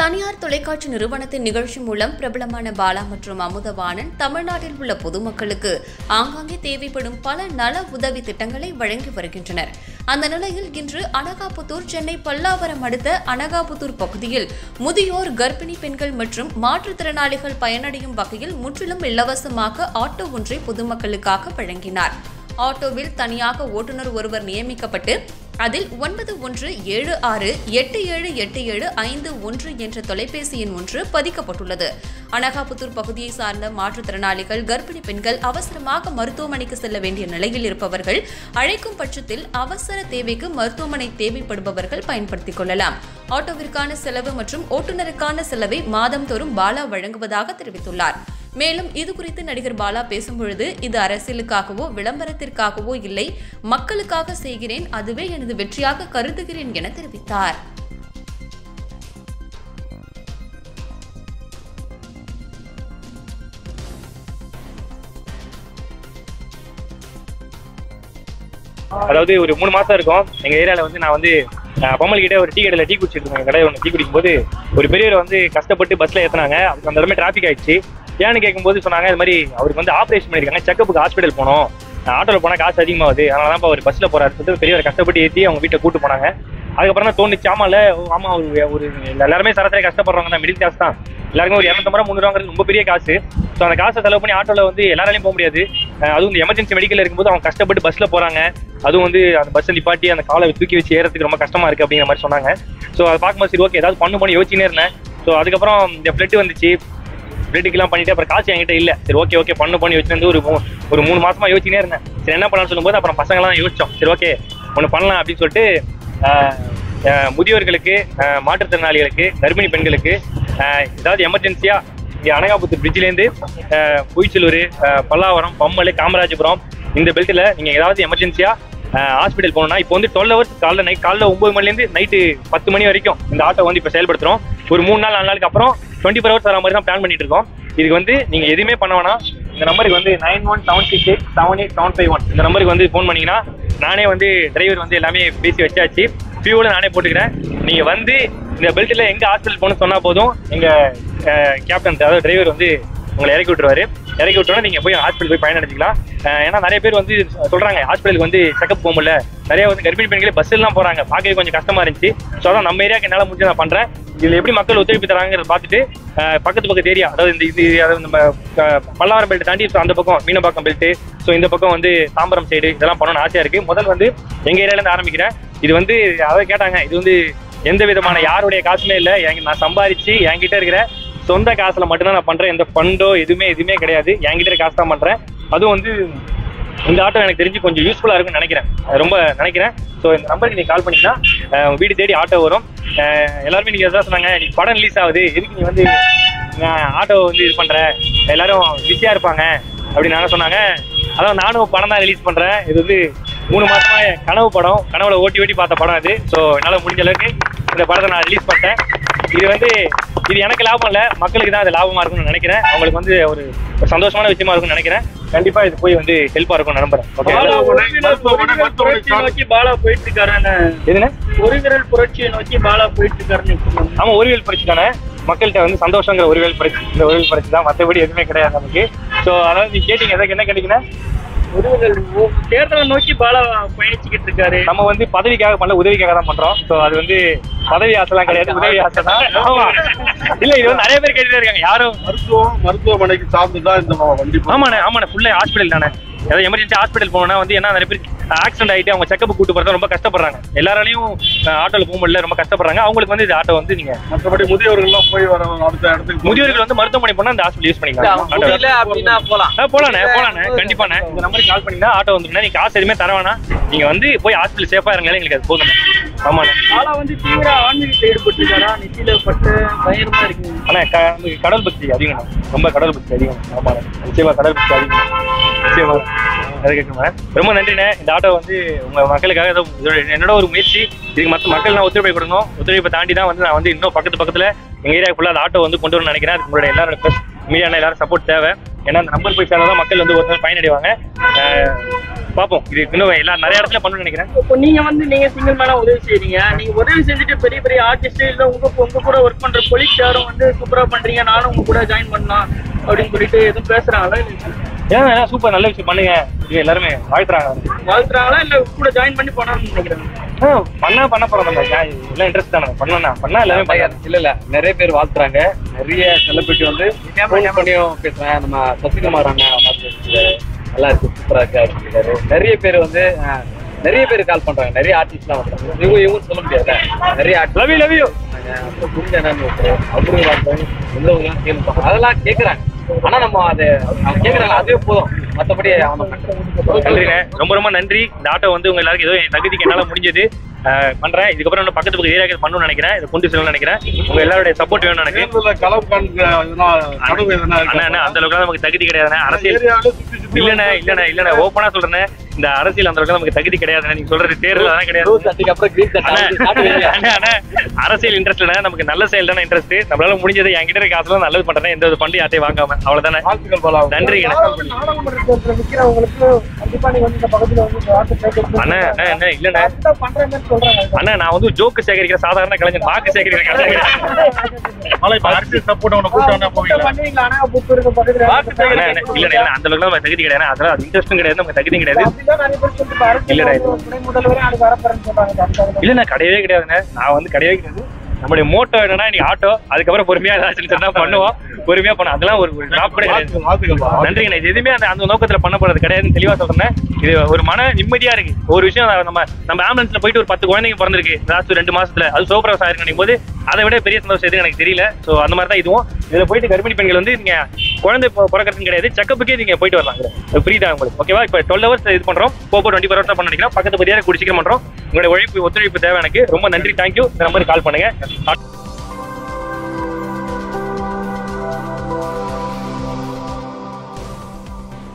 தனியார் தொலைக்காட்சி நிறுவனத்தின் நிகழ்ச்சி மூலம் பிரபலமான பாலா மற்றும் அமுதவாணன் தமிழ்நாட்டில் உள்ள பொதுமக்களுக்கு ஆங்காங்கே தேவைப்படும் பல நல உதவி திட்டங்களை வழங்கி வருகின்றனர் அந்த நிலையில் இன்று அனகாபுத்தூர் சென்னை பல்லாவரம் அடுத்த அனகாபுத்தூர் பகுதியில் முதியோர் கர்ப்பிணி பெண்கள் மற்றும் மாற்றுத்திறனாளிகள் பயனடையும் வகையில் முற்றிலும் இலவசமாக ஆட்டோ ஒன்றை பொதுமக்களுக்காக வழங்கினார் ஆட்டோவில் தனியாக ஓட்டுநர் ஒருவர் நியமிக்கப்பட்டு அதில் ஒன்பது ஒன்று ஏழு ஆறு எட்டு ஏழு எட்டு ஏழு ஐந்து ஒன்று என்ற தொலைபேசி எண் ஒன்று பதிக்கப்பட்டுள்ளது அனகாபுத்தூர் பகுதியை சார்ந்த மாற்றுத்திறனாளிகள் கர்ப்பிணி பெண்கள் அவசரமாக மருத்துவமனைக்கு செல்ல வேண்டிய நிலையில் இருப்பவர்கள் அழைக்கும் பட்சத்தில் அவசர தேவைக்கு மருத்துவமனை தேவைப்படுபவர்கள் பயன்படுத்திக் கொள்ளலாம் ஆட்டோவிற்கான செலவு மற்றும் ஓட்டுநருக்கான செலவை மாதம்தோறும் பாலா வழங்குவதாக தெரிவித்துள்ளார் மேலும் இது குறித்து நடிகர் பாலா பேசும்பொழுது இது அரசியலுக்காகவோ விளம்பரத்திற்காகவோ இல்லை மக்களுக்காக செய்கிறேன் அதுவே எனது வெற்றியாக கருதுகிறேன் என தெரிவித்தார் அதாவது ஒரு மூணு மாசம் இருக்கும் எங்க ஏரியால வந்து நான் வந்து அஹ், பொம்மல் கிட்ட ஒரு டீ கடையில டீ குடிச்சிட்டு இருக்கேன் கடை ஒன்று டீ குடிக்கும்போது ஒரு பெரியவர் வந்து கஷ்டப்பட்டு பஸ்ல ஏத்துனாங்க அதுக்கு அந்த இடமே டிராஃபிக் ஆயிடுச்சு ஏன்னு கேட்கும்போது சொன்னாங்க இது மாதிரி அவருக்கு வந்து ஆபரேஷன் பண்ணிருக்காங்க செக்கப்புக்கு ஹாஸ்பிட்டல் போனோம் ஆட்டோல போனா காசு அதிகமாகுது அதனால தான் அவர் பஸ்ல போறாரு சொல்லிட்டு பெரியவர் கஷ்டப்பட்டு ஏத்தி அவங்க வீட்டை கூட்டு போனாங்க அதுக்கப்புறம் தான் தோணுச்சு ஆமால ஓ, ஆமா ஒரு ஒரு எல்லாருமே சராசரி கஷ்டப்படுறவங்க தான் மிடில் கிளாஸ் தான் எல்லாருமே ஒரு இரநூத்தம்பது ரூபா முந்நூறுவாங்கிறது ரொம்ப பெரிய காசு ஸோ அந்த காசை செலவு பண்ணி ஆட்டோல வந்து எல்லாராலையும் போக முடியாது அஹ் அதுவும் இந்த எமர்ஜென்சி மெடிக்கல் இருக்கும்போது அவங்க கஷ்டப்பட்டு பஸ்ல போறாங்க அதுவும் வந்து அந்த பஸ்ஸை நிப்பாட்டி அந்த காலை தூக்கி வச்சு ஏறதுக்கு ரொம்ப கஷ்டமா இருக்கு அப்படிங்கிற மாதிரி சொன்னாங்க ஸோ அதை பார்க்கும்போது சரி ஓகே ஏதாவது பண்ணு பண்ணி யோசிச்சுனே இருந்தேன் ஸோ அதுக்கப்புறம் இந்த பிளட் வந்துச்சு பிளட்டுக்கெல்லாம் பண்ணிட்டு அப்புறம் காசு என்கிட்ட இல்ல சரி ஓகே ஓகே பண்ணு பண்ணி வச்சிருந்து ஒரு மூ- ஒரு மூணு மாசமா யோசிச்சுனே இருந்தேன் சரி என்ன பண்ணலாம்னு சொல்லும்போது அப்புறம் பசங்களாம் யோசிச்சோம் சரி ஓகே ஒன்று பண்ணலாம் அப்படின்னு சொல்லிட்டு ஆஹ், ஆஹ், முதியோர்களுக்கு ஆஹ், மாற்றுத்திறனாளிகளுக்கு கர்ப்பிணி பெண்களுக்கு ஆஹ், ஏதாவது எமர்ஜென்சியா இங்கே அனகாபுத்தூர் பிரிட்ஜிலேருந்து பொய்ச்சலூர் பல்லாவரம் பம்மல் காமராஜபுரம் இந்த பெல்ட்டில் நீங்கள் ஏதாவது எமர்ஜென்சியா ஹாஸ்பிட்டல் போகணும்னா இப்போ வந்து டுவெல் ஹவர்ஸ் காலைல நைட் காலைல ஒன்பது மணிலேருந்து நைட்டு பத்து மணி வரைக்கும் இந்த ஆட்டோ வந்து இப்போ செயல்படுத்துறோம் ஒரு மூணு நாள் நாலு நாளுக்கு அப்புறம் டுவெண்ட்டி ஃபோர் ஹவர்ஸ் வர மாதிரி தான் பிளான் பண்ணிட்டு இருக்கோம் இதுக்கு வந்து நீங்கள் எதுவுமே பண்ண வேணாம் இந்த நம்பருக்கு வந்து nine one seven six eight seven eight seven five one இந்த நம்பருக்கு வந்து ஃபோன் பண்ணீங்கன்னா நானே வந்து டிரைவர் வந்து எல்லாமே பேசி வச்சாச்சு ஃபியூல நானே போட்டுக்கிறேன் நீங்கள் வந்து இந்த பெல்ட்டில் எங்கே ஹாஸ்பிட்டல் போகணும்னு சொன்னால் போதும் எங்கள் கேப்டன் அதாவது டிரைவர் வந்து உங்களை இறக்கி விட்டுருவாரு இறக்கி விட்டோன்னா நீங்க போய் ஹாஸ்பிட்டல் போய் பயனடைஞ்சிக்கலாம் அஹ் ஏன்னா நிறைய பேர் வந்து சொல்றாங்க ஹாஸ்பிட்டலுக்கு வந்து செக்கப் போக முடியல நிறைய வந்து கர்ப்பிணி பெண்களே பஸ் எல்லாம் போறாங்க பார்க்கவே கொஞ்சம் கஷ்டமா இருந்துச்சு ஸோ அதான் நம்ம ஏரியாக்கு என்னால முடிஞ்சு நான் பண்றேன் இதுல எப்படி மக்கள் ஒத்துழைப்பு தராங்கிறத பார்த்துட்டு அஹ் பக்கத்து பக்கத்து ஏரியா அதாவது இந்த இது அதாவது நம்ம அஹ், பல்லாவரம் பெல்ட் தாண்டி so அந்த பக்கம் மீனம்பாக்கம் பெல்ட் ஸோ இந்த பக்கம் வந்து தாம்பரம் சைடு இதெல்லாம் பண்ணணும்னு ஆசையா இருக்கு முதல் வந்து எங்க ஏரியால இருந்து ஆரம்பிக்கிறேன் இது வந்து அதை கேட்டாங்க இது வந்து எந்த விதமான யாருடைய காசுமே இல்லை எங்க நான் சம்பாதிச்சு என்கிட்ட இருக்கிற சொந்த காசுல மட்டும்தான் நான் பண்றேன் எந்த ஃபண்டோ எதுவுமே எதுவுமே கிடையாது என்கிட்ட இருக்க காசு தான் பண்றேன் அதுவும் வந்து இந்த ஆட்டோ எனக்கு தெரிஞ்சு கொஞ்சம் யூஸ்ஃபுல்லா இருக்கும்னு நினைக்கிறேன் அது ரொம்ப நினைக்கிறேன் ஸோ இந்த நம்பருக்கு நீங்க கால் பண்ணீங்கன்னா அஹ், உங்க வீடு தேடி ஆட்டோ வரும் அஹ், எல்லாருமே நீங்க எதாவது சொன்னாங்க நீ படம் ரிலீஸ் ஆகுது எதுக்கு நீ வந்து ஆட்டோ வந்து இது பண்ற எல்லாரும் பிஸியா இருப்பாங்க அப்படின்னு நாங்க சொன்னாங்க அதான் நானும் படம் தான் ரிலீஸ் பண்றேன் இது வந்து மூணு மாசமா என் கனவு படம் கனவுல ஓட்டி ஓட்டி பார்த்த படம் இது ஸோ என்னால முடிஞ்ச அளவுக்கு இந்த படத்தை நான் ரிலீஸ் பண்ணிட்டேன் இது வந்து இது எனக்கு லாபம் இல்ல மக்களுக்கு தான் அது லாபமா இருக்கும்னு நினைக்கிறேன் அவங்களுக்கு வந்து ஒரு ஒரு சந்தோஷமான விஷயமா இருக்கும்னு நினைக்கிறேன் கண்டிப்பா இது போய் வந்து ஹெல்ப்பா இருக்கும்னு நம்புறேன் ஓகே புரட்சியை நோக்கி பாலா போயிட்டு இருக்காருன்னு எதுனா ஒரு விரல் புரட்சியை நோக்கி பாலா போயிட்டு இருக்காருன்னு சொன்னாங்க. ஆமா ஒருவியல் பரிசு தானே மக்கள்கிட்ட வந்து சந்தோஷங்கிற ஒருவியல் பரிசு இந்த ஒருவியல் பரிசு தான் மற்றபடி எதுவுமே கிடையாது நமக்கு ஸோ அதாவது நீ கேட்டீங்க எதாவது என்ன கேட்டீங்கன்னா ஒரு விரல் ஓ- தேர்தலை நோக்கி பாலா பயணிச்சுக்கிட்டு இருக்காரு நம்ம வந்து பதவிக்காக பண்ணல உதவிக்காக தான் பண்றோம் ஸோ அது வந்து பதவி ஆசைலாம் கிடையாது உதவி ஆசை தான் ஆமா இல்ல இது வந்து நிறைய பேர் கேட்டுட்டே இருக்காங்க யாரும் மருத்துவம் மருத்துவமனைக்கு சார்ந்துதான் இந்த வண்டி போகுது. ஆமாண்ணே ஆமாண்ணே ஃபுல்லா ஹாஸ்பிட்டல் தானே ஏதாவது எமர்ஜென்சி ஹாஸ்பிட்டல் போனா வந்து என்ன நிறைய பேர் ஆக்சிடென்ட் ஆயிட்டு அவங்க செக்கப் கூட்டு போறது ரொம்ப கஷ்டப்படுறாங்க எல்லாராலையும் ஆட்டோல போக முடியல ரொம்ப கஷ்டப்படுறாங்க அவங்களுக்கு வந்து இந்த ஆட்டோ வந்து நீங்க மற்றபடி முதியவர்கள் எல்லாம் போய் வர அடுத்த இடத்துக்கு முதியோர்கள் வந்து மருத்துவமனை போனா இந்த ஹாஸ்பிட்டல் யூஸ் பண்ணிக்கலாம் ஆட்டோ முடியல அப்படின்னா போலாம் ஆ, போலாண்ணே போலாண்ணே கண்டிப்பாண்ணே இந்த நம்பருக்கு கால் பண்ணீங்கன்னா ஆட்டோ வந்துருண்ணே நீங்க காசு எதுவுமே தர வேணாம் நீங்க வந்து போய் ஹாஸ்பிட்டல் சேஃபா இருங்களே எங்களுக்கு அது போதும் ஆமாண்ணே பாலா வந்து தீவிர ஆன்மீகத்தை ஈடுபட்டு இருக்காரா நெத்தியில பட்டு பயங்கரமா இருக்கு ஆனா க- நமக்கு கடல் பக்தி அதிகம் ரொம்ப கடல் பக்தி அதிகம் ஆமாண்ணே நிச்சயமா கடல் பக்தி அதிகம் நிச்சயமா அது கேட்குமா ரொம்ப நன்றிண்ணே இந்த ஆட்டோ வந்து உங்க மக்களுக்காக ஏதோ இதோட என்னோட ஒரு முயற்சி இதுக்கு மற்ற மக்கள் நான் ஒத்துழைப்பு கொடுக்கணும் ஒத்துழைப்பை தாண்டி தான் வந்து நான் வந்து இன்னும் பக்கத்து பக்கத்துல எங்க ஏரியா ஃபுல்லா அந்த ஆட்டோ வந்து கொண்டு வரணும்னு நினைக்கிறேன் அதுக்கு உங்களோட எல்லாரோட ப்ரெஸ் மீடியா எல்லாரும் சப்போர்ட் தேவை ஏன்னா அந்த நம்பர் போய் சேர்ந்தா தான் மக்கள் வந்து ஒரு நாள் பயனடைவாங்க அஹ், பார்ப்போம் இது இன்னும் எல்லா நிறைய இடத்துல பண்ணணும்னு நினைக்கிறேன் இப்போ நீங்க வந்து நீங்க சிங்கிள் மேனா உதவி செய்றீங்க நீங்க உதவி செஞ்சுட்டு பெரிய பெரிய ஆர்டிஸ்ட் இல்ல உங்க உங்க கூட ஒர்க் பண்ற கொலிக்ஸ் யாரும் வந்து சூப்பரா பண்றீங்க நானும் உங்க கூட ஜாயின் பண்ணலாம் அப்படின்னு சொல்லிட்டு எதுவும் பேசுறாங்களா இல்ல ஏன் ஏன் சூப்பர் நல்ல விஷயம் பண்ணுங்க இது எல்லாருமே வாழ்த்துறாங்க வாழ்த்துறாங்களா இல்ல கூட ஜாயின் பண்ணி பண்ணணும்னு நினைக்கிறாங்க ஆ, பண்ணா பண்ண போறோம் நம்ம எல்லாம் இன்ட்ரெஸ்ட் தானே பண்ணலாம் பண்ணா எல்லாமே பண்ணலாம் இல்ல இல்ல நிறைய பேர் வாழ்த்துறாங்க நிறைய செலிபிரிட்டி வந்து phone பண்ணியும் பேசுறேன் நம்ம சசிகுமார் அண்ணன் அவங்க பேசுறாரு நல்லா இருக்கு சூப்பரா இருக்கு அப்படின்னு சொல்றாரு. நிறைய பேர் வந்து அஹ், நிறைய பேர் கால் பண்றாங்க நிறைய ஆர்டிஸ்ட்லாம் வந்தாங்க இவங்க இவங்க சொல்ல முடியாது நிறைய artist love you love you அப்புறம் குண்டு என்னன்னு ஒருத்தர், அவரு வாழ்த்துறாங்க உள்ளவங்க கேள்வி அதெல்லாம் கேக்குறாங்க ஆனா நம்ம அது அவங்க கேக்குறாங்க அதுவே போதும் மத்தபடி அவங்க நன்றிண்ணே ரொம்ப ரொம்ப நன்றி இந்த ஆட்டோ வந்து உங்க எல்லாருக்கும் ஏதோ என் தகுதிக்கு என்னால முடிஞ்சது அஹ், பண்றேன் இதுக்கப்புறம் இன்னும் பக்கத்து பக்கம் ஏரியாக்கு பண்ணணும்னு நினைக்கிறேன் இதை கொண்டு செல்லணும்னு நினைக்கிறேன் உங்க எல்லாருடைய சப்போர்ட் வேணும் எனக்கு தேர்தலில் களம் காண்கிற எதனா கனவு எதனா இருக்கா? அண்ணா அண்ணா அந்த அளவுக்கு நமக்கு தகுதி கிடையாதுண்ணே அந்த அரசியல் ஏரியாவில சுத்தி சுத்தி இல்லண்ணே இல்லண்ணே இல்லண்ணே ஓப்பனா சொல்றேன் இந்த அரசியல் அந்த அளவுக்கு நமக்கு தகுதி கிடையாதுண்ணே நீங்க சொல்றது தேர்தல் அதெல்லாம் கிடையாது அதுக்கப்புறம் கிரீன் அண்ணா, சர்ட் அண்ணா, அண்ணா, அரசியல் இன்ட்ரெஸ்ட் இல்ல நமக்கு நல்ல செயல் தானே இன்ட்ரெஸ்ட் நம்மளால முடிஞ்சது என்கிட்ட இருக்க காசுல நல்லது பண்றேன் எந்த ஒரு ஃபண்டு யார்ட்டையும் வாங்காம அவ்வளவுதானே வாழ்த்துக்கள் பாலா நன்றி நாடாளுமன்றத்தில் நிக்கிறவங்களுக்கு கண்டிப்பா நீங்க வந்து இந்த பக்கத்துல வந்து இந்த வாக்கு சேகரிப்பு அண்ணா அண்ணா அண்ணா இல்லண்ணே அதுதான் பண்ற மாதிரி சொல்றாங்க அண்ணா நான் வந்து ஜோக்கு சேகரிக்கிற சாதாரண கலைஞர் வாக்கு சேகரிக்கிற கலைஞர் பாலா இப்ப அரசியல் சப்போர்ட் அவனை கூப்பிட்டா போவீங்களா பண்ணுவீங்களா ஆனா புத்தூருக்கு பக்கத்துல அண்ணா, அண்ணா, இல்ல இல்ல அந்த அளவுக்கு நம்ம தகுதி கிடையாது அதெல்லாம் அது இன்ட்ரெஸ்டும் கிடையாது நமக்கு தகுதியும் கிடையாது அப்படிதான் நிறைய பேர் சொல்லிட்டு இப்ப அரசியல் இல்லடா, வந்து ஒரு துணை முதல்வரே நாளைக்கு வரப்போறேன்னு சொல்றாங்க அதுக்காக தான். இல்ல நான் கிடையவே கிடையாதுங்க நான் வந்து கிடையவே கிடையாது நம்மளுடைய மோட்டோ என்னன்னா இன்னைக்கு ஆட்டோ அதுக்கப்புறம் பொறுமையா ஏதாச்சும் சொன்னா பண்ணுவோம் பொறுமையா பண்ணுவோம் அதெல்லாம் ஒரு ஒரு drop கூட கிடையாது வாழ்த்துக்கள் வாழ்த்துக்கள் பாலா நன்றிங்க இது எதுவுமே அந்த அந்த நோக்கத்துல பண்ண போறது கிடையாதுன்னு தெளிவா சொல்றேன் இது ஒரு மன நிம்மதியா இருக்கு ஒரு விஷயம் நம்ம நம்ம ஆம்புலன்ஸ்ல போயிட்டு ஒரு பத்து குழந்தைங்க பிறந்திருக்கு லாஸ்ட் ரெண்டு மாசத்துல அது சோப்ரவசம் ஆயிருக்கு நினைக்கும் போது அதை விட பெரிய சந்தோஷம் எதுவும் எனக்கு தெரியல சோ அந்த மாதிரி தான் இதுவும் இதுல போயிட்டு கர்ப்பிணி பெண்கள் வந்து நீங்க குழந்தை பொ- பிறக்கறதுன்னு கிடையாது செக்கப்புக்கே நீங்க போயிட்டு வரலாம் ஃப்ரீ தான் உங்களுக்கு ஓகேவா இப்போ டுவெல் ஹவர்ஸ் இது பண்றோம் போப்போ டுவெண்ட்டி ஃபோர் ஹவர்ஸ் பண்ண நினைக்கிறோம் பக்கத்து பத்தியாக கூடி சீக்கிரம் பண்றோம் உங்களுடைய உழைப்பு ஒத்துழைப்பு தேவை எனக்கு ரொம்ப நன்றி தேங்க்யூ இந்த நம்பருக்கு கால் பண்ணுங்க